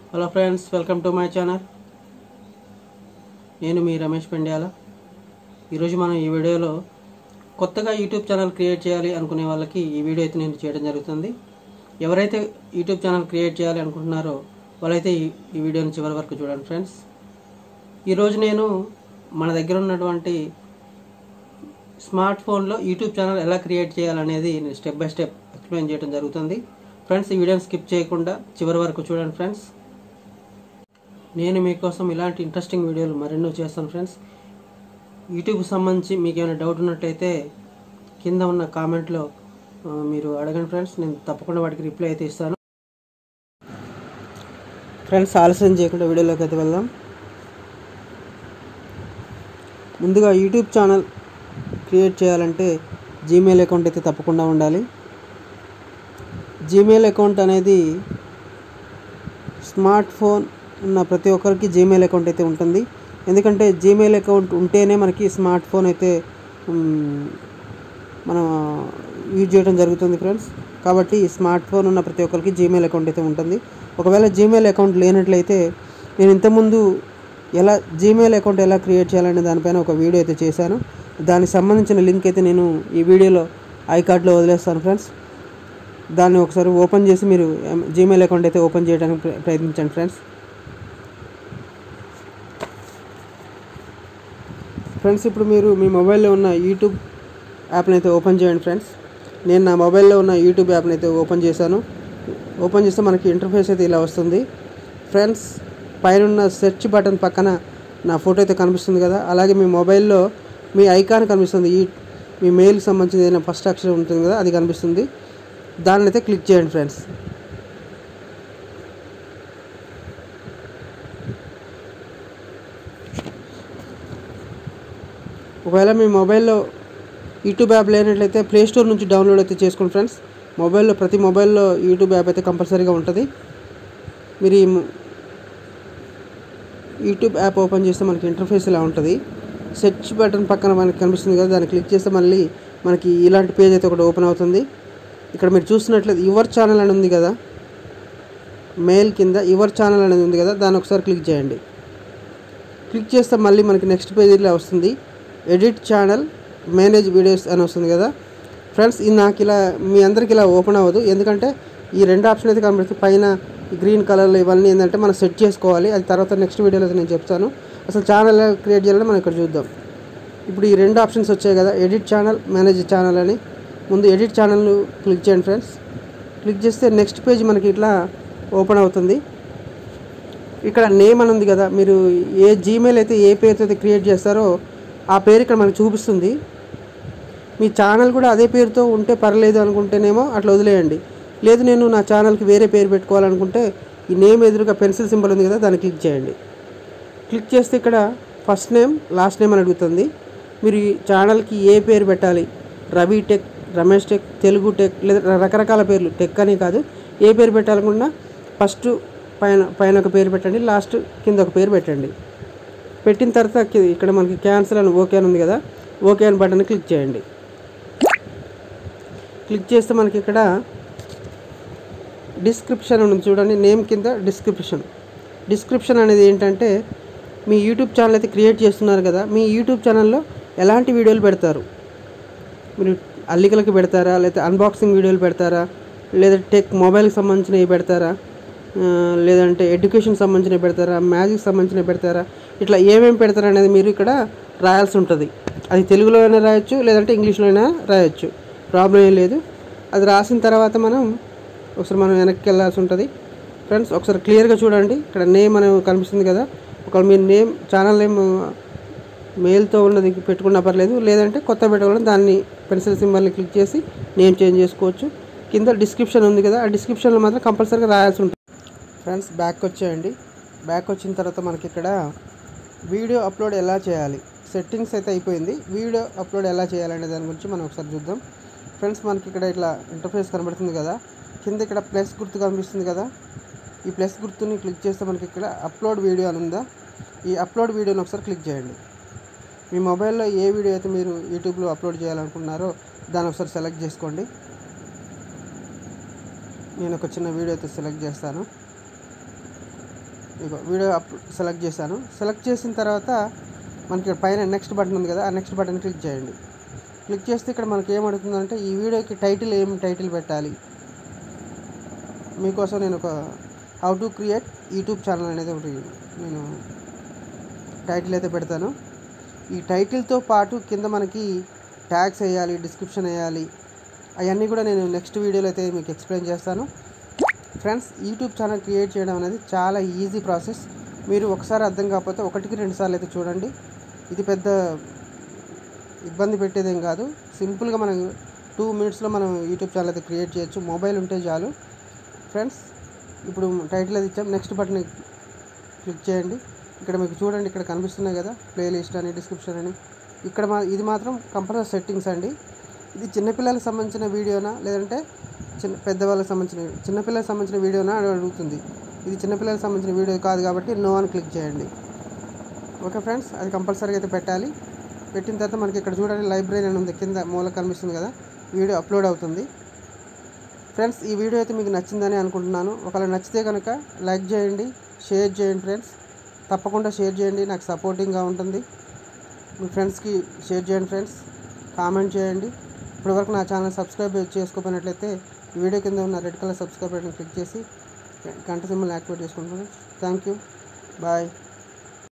hello friends welcome to my channel నేను మీ రమేష్ పెండ్యాల ఈరోజు మనం ఈ వీడియోలో కొత్తగా యూట్యూబ్ ఛానల్ క్రియేట్ చేయాలి అనుకునే వాళ్ళకి ఈ వీడియో అయితే నేను చేయడం జరుగుతుంది ఎవరైతే యూట్యూబ్ ఛానల్ క్రియేట్ చేయాలి అనుకుంటున్నారో వాళ్ళైతే ఈ ఈ వీడియోని చివరి వరకు చూడండి ఫ్రెండ్స్ ఈరోజు నేను మన దగ్గర ఉన్నటువంటి స్మార్ట్ ఫోన్లో యూట్యూబ్ ఛానల్ ఎలా క్రియేట్ చేయాలనేది నేను స్టెప్ బై స్టెప్ ఎక్స్ప్లెయిన్ చేయడం జరుగుతుంది ఫ్రెండ్స్ ఈ వీడియోని స్కిప్ చేయకుండా చివరి వరకు చూడండి ఫ్రెండ్స్ నేను మీకోసం ఇలాంటి ఇంట్రెస్టింగ్ వీడియోలు మరెన్నో చేస్తాను ఫ్రెండ్స్ యూట్యూబ్కి సంబంధించి మీకు ఏమైనా డౌట్ ఉన్నట్టయితే కింద ఉన్న కామెంట్లో ఆ, మీరు అడగండి ఫ్రెండ్స్ నేను తప్పకుండా వాటికి రిప్లై అయితే ఇస్తాను ఫ్రెండ్స్ ఆలస్యం చేయకుండా వీడియోలోకి అయితే వెళ్దాం ముందుగా యూట్యూబ్ ఛానల్ క్రియేట్ చేయాలంటే జీమెయిల్ అకౌంట్ అయితే తప్పకుండా ఉండాలి జీమెయిల్ అకౌంట్ అనేది స్మార్ట్ ఫోన్ ఉన్న ప్రతి ఒక్కరికి జీమెయిల్ అకౌంట్ అయితే ఉంటుంది ఎందుకంటే జీమెయిల్ అకౌంట్ ఉంటేనే మనకి స్మార్ట్ ఫోన్ అయితే మ్, మనం యూజ్ చేయడం జరుగుతుంది ఫ్రెండ్స్ కాబట్టి స్మార్ట్ ఫోన్ ఉన్న ప్రతి ఒక్కరికి జీమెయిల్ అకౌంట్ అయితే ఉంటుంది ఒకవేళ జీమెయిల్ అకౌంట్ లేనట్లయితే నేను ఇంతకుముందు ఎలా జీమెయిల్ అకౌంట్ ఎలా క్రియేట్ చేయాలనే దానిపైన ఒక వీడియో అయితే చేశాను దానికి సంబంధించిన లింక్ అయితే నేను ఈ వీడియోలో ఐ కార్డ్లో వదిలేస్తాను ఫ్రెండ్స్ దాన్ని ఒకసారి ఓపెన్ చేసి మీరు జీమెయిల్ అకౌంట్ అయితే ఓపెన్ చేయడానికి ప్ర- ప్రయత్నించండి ఫ్రెండ్స్ ఫ్రెండ్స్ ఇప్పుడు మీరు మీ మొబైల్లో ఉన్న యూట్యూబ్ యాప్ని అయితే ఓపెన్ చేయండి ఫ్రెండ్స్ నేను నా మొబైల్లో ఉన్న యూట్యూబ్ యాప్ని అయితే ఓపెన్ చేశాను ఓపెన్ చేస్తే మనకి ఇంటర్ఫేస్ అయితే ఇలా వస్తుంది ఫ్రెండ్స్ పైన ఉన్న సెర్చ్ బటన్ పక్కన నా ఫోటో అయితే కనిపిస్తుంది కదా అలాగే మీ మొబైల్లో మీ ఐకాన్ కనిపిస్తుంది ఈ మీ మెయిల్కి సంబంధించిన ఏదైనా ఫస్ట్ అక్షరం ఉంటుంది కదా అది కనిపిస్తుంది దాన్ని అయితే క్లిక్ చేయండి ఫ్రెండ్స్ ఒకవేళ మీ మొబైల్లో యూట్యూబ్ యాప్ లేనట్లయితే ప్లే స్టోర్ నుంచి డౌన్లోడ్ అయితే చేసుకోండి ఫ్రెండ్స్ మొబైల్లో ప్రతి మొబైల్లో యూట్యూబ్ యాప్ అయితే కంపల్సరీగా ఉంటుంది మీరు ఈ ము- యూట్యూబ్ యాప్ ఓపెన్ చేస్తే మనకి ఇంటర్ఫేస్ ఇలా ఉంటుంది సెర్చ్ బటన్ పక్కన మనకి కనిపిస్తుంది కదా దాన్ని క్లిక్ చేస్తే మళ్ళీ మనకి ఇలాంటి పేజ్ అయితే ఒకటి ఓపెన్ అవుతుంది ఇక్కడ మీరు చూస్తున్నట్లయితే యువర్ ఛానల్ అని ఉంది కదా మెయిల్ కింద యువర్ ఛానల్ అనేది ఉంది కదా దాన్ని ఒకసారి క్లిక్ చేయండి క్లిక్ చేస్తే మళ్ళీ మనకి నెక్స్ట్ పేజ్ ఇలా వస్తుంది ఎడిట్ ఛానల్ మేనేజ్ వీడియోస్ అని వస్తుంది కదా ఫ్రెండ్స్ ఇది నాకు ఇలా మీ అందరికి ఇలా ఓపెన్ అవ్వదు ఎందుకంటే ఈ రెండు ఆప్షన్ అయితే కనబడుతుంది పైన గ్రీన్ కలర్లో ఇవన్నీ ఏంటంటే మనం సెట్ చేసుకోవాలి అది తర్వాత నెక్స్ట్ వీడియోలో అయితే నేను చెప్తాను అసలు ఛానల్ ఎలా క్రియేట్ చేయాలని మనం ఇక్కడ చూద్దాం ఇప్పుడు ఈ రెండు ఆప్షన్స్ వచ్చాయి కదా ఎడిట్ ఛానల్ మేనేజ్ ఛానల్ అని ముందు ఎడిట్ ఛానల్ క్లిక్ చేయండి ఫ్రెండ్స్ క్లిక్ చేస్తే నెక్స్ట్ పేజ్ మనకి ఇట్లా ఓపెన్ అవుతుంది ఇక్కడ నేమ్ అని ఉంది కదా మీరు ఏ జీమెయిల్ అయితే ఏ పేరుతో అయితే క్రియేట్ చేస్తారో ఆ పేరు ఇక్కడ మనకు చూపిస్తుంది మీ ఛానల్ కూడా అదే పేరుతో ఉంటే పర్లేదు అనుకుంటేనేమో అట్లా వదిలేయండి లేదు నేను నా ఛానల్కి వేరే పేరు పెట్టుకోవాలనుకుంటే ఈ నేమ్ ఎదురుగా పెన్సిల్ సింబల్ ఉంది కదా దాన్ని క్లిక్ చేయండి క్లిక్ చేస్తే ఇక్కడ ఫస్ట్ నేమ్ లాస్ట్ నేమ్ అని అడుగుతుంది మీరు ఈ ఛానల్కి ఏ పేరు పెట్టాలి Ravi tech Ramesh tech Telugu tech లేదా రకరకాల పేర్లు టెక్ అని కాదు ఏ పేరు పెట్టాలనుకున్నా ఫస్ట్ పైన పైన ఒక పేరు పెట్టండి లాస్ట్ కింద ఒక పేరు పెట్టండి పెట్టిన తర్వాత కి- ఇక్కడ మనకి క్యాన్సిల్ అని ఓకే అని ఉంది కదా ఓకే అని బటన్ క్లిక్ చేయండి క్లిక్ చేస్తే మనకి ఇక్కడ డిస్క్రిప్షన్ అని ఉంది చూడండి నేమ్ కింద డిస్క్రిప్షన్ డిస్క్రిప్షన్ అనేది ఏంటంటే మీ యూట్యూబ్ ఛానల్ అయితే క్రియేట్ చేస్తున్నారు కదా మీ యూట్యూబ్ ఛానల్లో ఎలాంటి వీడియోలు పెడతారు మీరు అల్లికలకి పెడతారా లేదా అన్బాక్సింగ్ వీడియోలు పెడతారా లేదా టెక్ మొబైల్కి సంబంధించినవి పెడతారా ఆ, లేదంటే ఎడ్యుకేషన్ సంబంధించినవి పెడతారా మ్యాజిక్ సంబంధించినవి పెడతారా ఇట్లా ఏమేమి పెడతారా అనేది మీరు ఇక్కడ రాయాల్సి ఉంటుంది అది తెలుగులో అయినా రాయొచ్చు లేదంటే ఇంగ్లీష్లో అయినా రాయొచ్చు ప్రాబ్లం ఏం లేదు అది రాసిన తర్వాత మనం ఒకసారి మనం వెనక్కి వెళ్ళాల్సి ఉంటుంది ఫ్రెండ్స్ ఒకసారి క్లియర్గా చూడండి ఇక్కడ నేమ్ అనేది కనిపిస్తుంది కదా ఒకవేళ మీ నేమ్ ఛానల్ నేమ్ మెయిల్తో ఉన్నది పెట్టుకున్నా పర్లేదు లేదంటే కొత్త పెట్టుకోవడం దాన్ని పెన్సిల్ సింబల్ని క్లిక్ చేసి నేమ్ చేంజ్ చేసుకోవచ్చు కింద డిస్క్రిప్షన్ ఉంది కదా ఆ డిస్క్రిప్షన్లో మాత్రం కంపల్సరీగా రాయాల్సి ఉంటుంది ఫ్రెండ్స్ బ్యాక్ వచ్చేయండి బ్యాక్ వచ్చిన తర్వాత మనకి ఇక్కడ వీడియో అప్లోడ్ ఎలా చేయాలి సెట్టింగ్స్ అయితే అయిపోయింది వీడియో అప్లోడ్ ఎలా చేయాలనే దాని గురించి మనం ఒకసారి చూద్దాం ఫ్రెండ్స్ మనకి ఇక్కడ ఇట్లా ఇంటర్ఫేస్ కనబడుతుంది కదా కింద ఇక్కడ ప్లస్ గుర్తు కనిపిస్తుంది కదా ఈ ప్లస్ గుర్తుని క్లిక్ చేస్తే మనకి ఇక్కడ అప్లోడ్ వీడియో అని ఉందా ఈ అప్లోడ్ వీడియోని ఒకసారి క్లిక్ చేయండి మీ మొబైల్లో ఏ వీడియో అయితే మీరు యూట్యూబ్లో అప్లోడ్ చేయాలనుకుంటున్నారో దాన్ని ఒకసారి సెలెక్ట్ చేసుకోండి నేను ఒక చిన్న వీడియో అయితే సెలెక్ట్ చేస్తాను ఇగో వీడియో అప్ సెలెక్ట్ చేశాను సెలెక్ట్ చేసిన తర్వాత మనకి ఇక్కడ పైన నెక్స్ట్ బటన్ ఉంది కదా ఆ నెక్స్ట్ బటన్ క్లిక్ చేయండి క్లిక్ చేస్తే ఇక్కడ మనకి ఏమడుతుందంటే ఈ వీడియోకి టైటిల్ ఏం టైటిల్ పెట్టాలి మీకోసం నేను ఒక how to create YouTube channel అనేది ఒకటి నేను టైటిల్ అయితే పెడతాను ఈ టైటిల్తో పాటు కింద మనకి ట్యాగ్స్ వేయాలి డిస్క్రిప్షన్ వేయాలి అవన్నీ కూడా నేను నెక్స్ట్ వీడియోలో అయితే మీకు ఎక్స్ప్లెయిన్ చేస్తాను ఫ్రెండ్స్ యూట్యూబ్ ఛానల్ క్రియేట్ చేయడం అనేది చాలా ఈజీ ప్రాసెస్ మీరు ఒకసారి అర్థం కాకపోతే ఒకటికి రెండు సార్లు అయితే చూడండి ఇది పెద్ద ఇబ్బంది పెట్టేదేం కాదు సింపుల్గా మనం టూ మినిట్స్లో మనం యూట్యూబ్ ఛానల్ అయితే క్రియేట్ చేయొచ్చు మొబైల్ ఉంటే చాలు ఫ్రెండ్స్ ఇప్పుడు టైటిల్ అది ఇచ్చాం నెక్స్ట్ బటన్ క్లిక్ చేయండి ఇక్కడ మీకు చూడండి ఇక్కడ కనిపిస్తున్నాయి కదా ప్లేలిస్ట్ అని డిస్క్రిప్షన్ అని ఇక్కడ మా ఇది మాత్రం కంపల్సరీ సెట్టింగ్స్ అండి ఇది చిన్నపిల్లలకు సంబంధించిన వీడియోనా లేదంటే చిన్న పెద్దవాళ్ళకి సంబంధించిన చిన్నపిల్లలకు సంబంధించిన వీడియోనా అని అడుగుతుంది ఇది చిన్నపిల్లలకు సంబంధించిన వీడియో కాదు కాబట్టి నో అని క్లిక్ చేయండి ఓకే ఫ్రెండ్స్ అది కంపల్సరీగా అయితే పెట్టాలి పెట్టిన తర్వాత మనకి ఇక్కడ చూడండి లైబ్రరీ అని ఉంది కింద మూల కనిపిస్తుంది కదా వీడియో అప్లోడ్ అవుతుంది ఫ్రెండ్స్ ఈ వీడియో అయితే మీకు నచ్చిందని అనుకుంటున్నాను ఒకవేళ నచ్చితే కనుక లైక్ చేయండి షేర్ చేయండి ఫ్రెండ్స్ తప్పకుండా షేర్ చేయండి నాకు సపోర్టింగ్గా ఉంటుంది మీ ఫ్రెండ్స్కి షేర్ చేయండి ఫ్రెండ్స్ కామెంట్ చేయండి ఇప్పటివరకు నా ఛానల్ సబ్స్క్రైబ్ చేసుకోకపోయినట్లయితే ఈ వీడియో కింద ఉన్న red colour subscribe button click చేసి గంట సింబల్ యాక్టివేట్ చేసుకుంటాను థ్యాంక్ యూ బాయ్